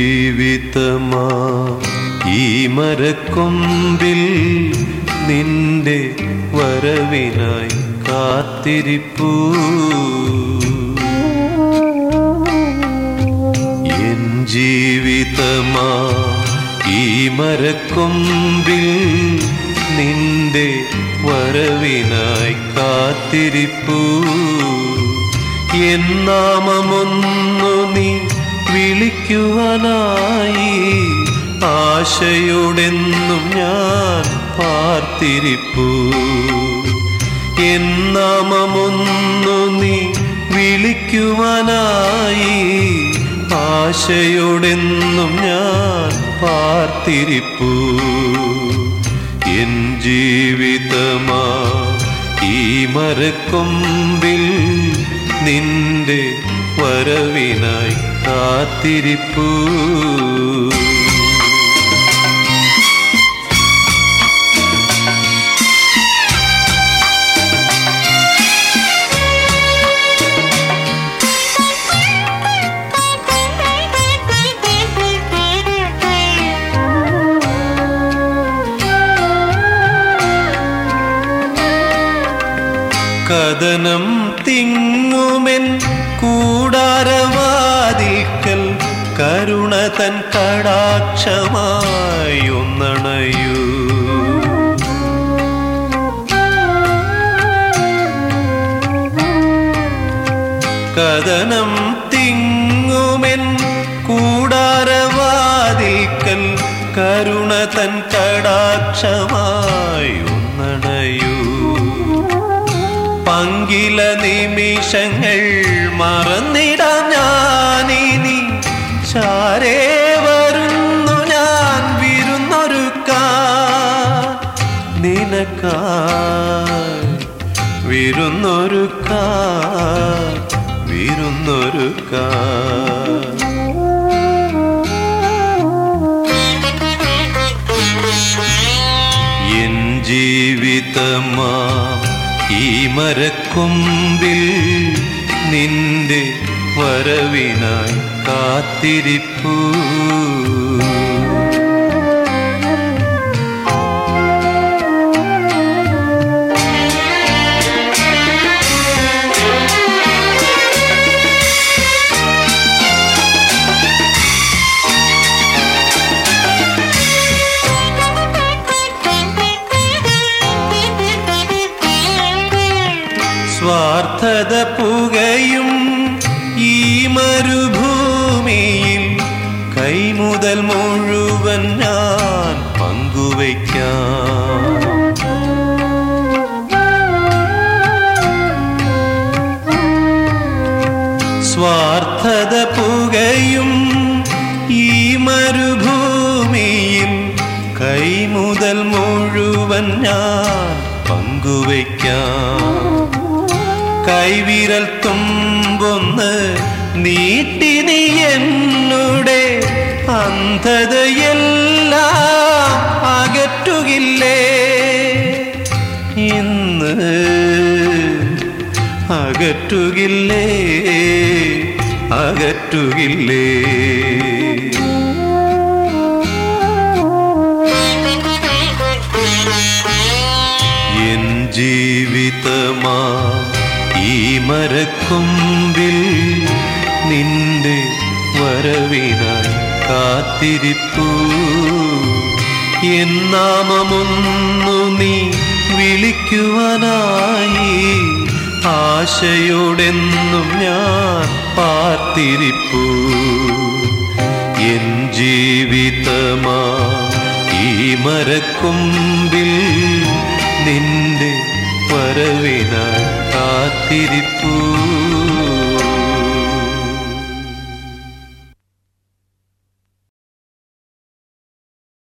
ജീവിതമാ ഈ മരക്കൊമ്പിൽ നിന്റെ വരവിനായി കാത്തിരിപ്പൂ എൻ ജീവിതമാ ഈ മരക്കൊമ്പിൽ നിന്റെ വരവിനായി കാത്തിരിപ്പൂ എൻ നാമമൊന്നു നീ വിളിക്കുവാനായി ആശയോടെന്നും ഞാൻ പാർത്തിരിപ്പൂ എൻ നാമമൊന്നു നീ വിളിക്കുവാനായി ആശയോടെന്നും ഞാൻ പാർത്തിരിപ്പൂ എൻ ജീവിതമാ ഈ മരക്കൊമ്പിൽ നിന്റെ വരവിനായി കാത്തിരിപ്പൂ കഥനം തിങ്ങുമെൻ കൂടാരവാതിൽക്കൽ കരുണ തൻ കടാക്ഷമായി ഒന്നണയൂ കഥനം തിങ്ങുമെൻ കൂടാരവാതിൽക്കൽ കരുണ തൻ കടാക്ഷമായി ഒന്നണയൂ പങ്കില നിമിഷങ്ങൾ മറന്നിടാം ഞാനിനി ചാരേ വരുന്നു ഞാൻ വിരുന്നൊരുക്കാൻ നിനക്കായി വിരുന്നൊരുക്കാൻ വിരുന്നൊരുക്കാൻ എൻ ജീവിതമാ ഈ മരക്കൊമ്പിൽ നിന്റെ വരവിനായി കാത്തിരിപ്പൂ സ്വാർത്ഥത പുകയും ഈ മരുഭൂമിയിൽ കൈമുതൽ മുഴുവൻ ഞാൻ പങ്കുവയ്ക്കാം സ്വാർത്ഥത പുകയും ഈ മരുഭൂമിയിൽ കൈമുതൽ മുഴുവൻ ഞാൻ പങ്കുവയ്ക്കാം കൈവിരൽ തുമ്പൊന്ന് നീട്ടി നീ എന്നുടെ അന്ധതയെല്ലാം അകറ്റുകില്ലേ ഇന്ന് അകറ്റുകില്ലേ അകറ്റുകില്ലേ എൻ ജീവിതമാ ഈ മരക്കൊമ്പിൽ നിന്റെ വരവിനായി കാത്തിരിപ്പൂ എൻ നാമമൊന്നു നീ വിളിക്കുവാനായി ആശയോടെന്നും ഞാൻ പാർത്തിരിപ്പൂ എൻ ജീവിതമാ ഈ മരക്കൊമ്പിൽ നിന്റെ വരവിനായി കാത്തിരിപ്പൂ